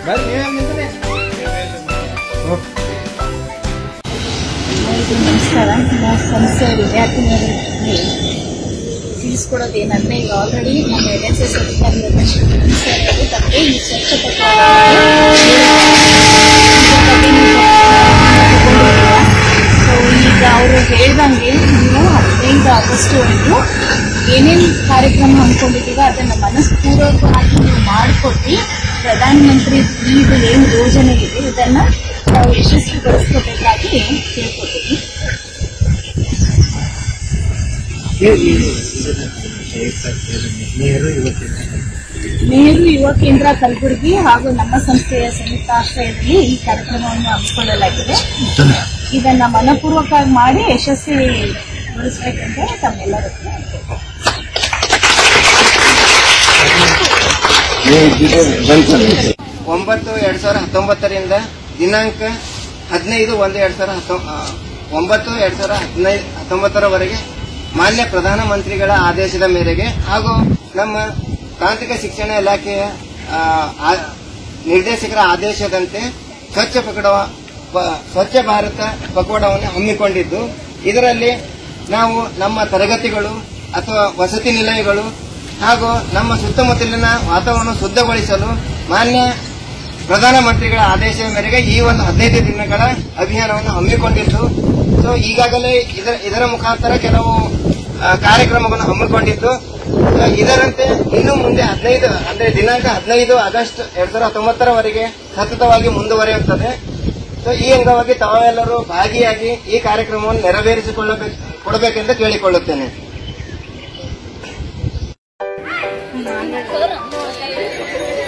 ಎಲ್ಲರಿಗೂ ನಮಸ್ಕಾರ ನಮ್ಮ ಸಂಸ್ಥೆಯ ವಿದ್ಯಾರ್ಥಿನಿಯರಿಗೆ ತಿಳಿಸ್ಕೊಡೋದೇನಂದ್ರೆ ಈಗ ಆಲ್ರೆಡಿ ನಮ್ಮ ಎನ್ ಎಸ್ ಎಸ್ ಅಧಿಕಾರಿಗಳು ತಪ್ಪು ಈ ಸ್ವಚ್ಛತೆ ಸೊ ಈಗ ಅವರು ಹೇಳ್ದಂಗೆ ನೀವು ಹದಿನೈದು ಆಗಸ್ಟ್ ವರೆಗೂ ಏನೇನು ಕಾರ್ಯಕ್ರಮ ಹಮ್ಮಿಕೊಂಡಿದ್ದೀವ ಅದನ್ನು ಮನಸ್ಪೂರ್ವಕವಾಗಿ ನೀವು ಮಾಡಿಕೊಟ್ಟು ಪ್ರಧಾನಮಂತ್ರಿ ಇದು ಏನು ಯೋಜನೆ ಇದೆ ಇದನ್ನ ನಾವು ಯಶಸ್ವಿಗೊಳಿಸ್ಕೋಬೇಕಾಗಿ ಕೇಳ್ಕೊತೀವಿ ನೆಹರು ಯುವ ಕೇಂದ್ರ ಕಲಬುರಗಿ ಹಾಗೂ ನಮ್ಮ ಸಂಸ್ಥೆಯ ಸಂಯುಕ್ತಾಶ್ರಯದಲ್ಲಿ ಈ ಕಾರ್ಯಕ್ರಮವನ್ನು ಹಮ್ಮಿಕೊಳ್ಳಲಾಗಿದೆ ಇದನ್ನ ಮನಪೂರ್ವಕವಾಗಿ ಮಾಡಿ ಯಶಸ್ವಿಗೊಳಿಸಬೇಕಂತ ತಮ್ಮೆಲ್ಲರೂ ಒಂಬತ್ತು ಎರಡ್ ಸಾವಿರದ ಹತ್ತೊಂಬತ್ತರಿಂದ ದಿನಾಂಕ ಹದಿನೈದು ಒಂದು ಎರಡ್ ಸಾವಿರದ ಹತ್ತೊ- ಆ, ಒಂಬತ್ತು ಎರಡ್ ಸಾವಿರದ ಹದಿನೈದು ಹತ್ತೊಂಬತ್ತರವರೆಗೆ ಮಾನ್ಯ ಪ್ರಧಾನಮಂತ್ರಿಗಳ ಆದೇಶದ ಮೇರೆಗೆ ಹಾಗೂ ನಮ್ಮ ತಾಂತ್ರಿಕ ಶಿಕ್ಷಣ ಇಲಾಖೆಯ ಆ, ಆ- ನಿರ್ದೇಶಕರ ಆದೇಶದಂತೆ ಸ್ವಚ್ಛ ಪಕಡುವ ಪ- ಸ್ವಚ್ಛ ಭಾರತ ಪಕೋಡವನ್ನು ಹಮ್ಮಿಕೊಂಡಿದ್ದು ಇದರಲ್ಲಿ ನಾವು ನಮ್ಮ ತರಗತಿಗಳು ಅಥವಾ ವಸತಿ ನಿಲಯಗಳು ಹಾಗೂ ನಮ್ಮ ಸುತ್ತಮುತ್ತಲಿನ ವಾತಾವರಣ ಶುದ್ಧಗೊಳಿಸಲು ಮಾನ್ಯ ಪ್ರಧಾನಮಂತ್ರಿಗಳ ಆದೇಶದ ಮೇರೆಗೆ ಈ ಒಂದು ಹದಿನೈದು ದಿನಗಳ ಅಭಿಯಾನವನ್ನು ಹಮ್ಮಿಕೊಂಡಿದ್ದು ಸೊ ಈಗಾಗಲೇ ಇದರ ಇದರ ಮುಖಾಂತರ ಕೆಲವು ಆ, ಕಾರ್ಯಕ್ರಮಗಳನ್ನು ಹಮ್ಮಿಕೊಂಡಿದ್ದು ಸೊ ಇದರಂತೆ ಇನ್ನು ಮುಂದೆ ಹದಿನೈದು ಅಂದ್ರೆ ದಿನಾಂಕ ಹದಿನೈದು ಆಗಸ್ಟ್ ಎರಡ್ ಸಾವಿರದ ಹತ್ತೊಂಬತ್ತರವರೆಗೆ ಸತತವಾಗಿ ಮುಂದುವರಿಯುತ್ತದೆ ಸೊ ಈ ಅಂಗವಾಗಿ ತಾವೆಲ್ಲರೂ ಭಾಗಿಯಾಗಿ ಈ ಕಾರ್ಯಕ್ರಮವನ್ನು ನೆರವೇರಿಸಿಕೊಳ್ಳಬೇಕು ಕೊಡಬೇಕೆಂದು ಕೇಳಿಕೊಳ್ಳುತ್ತೇನೆ ನಾನು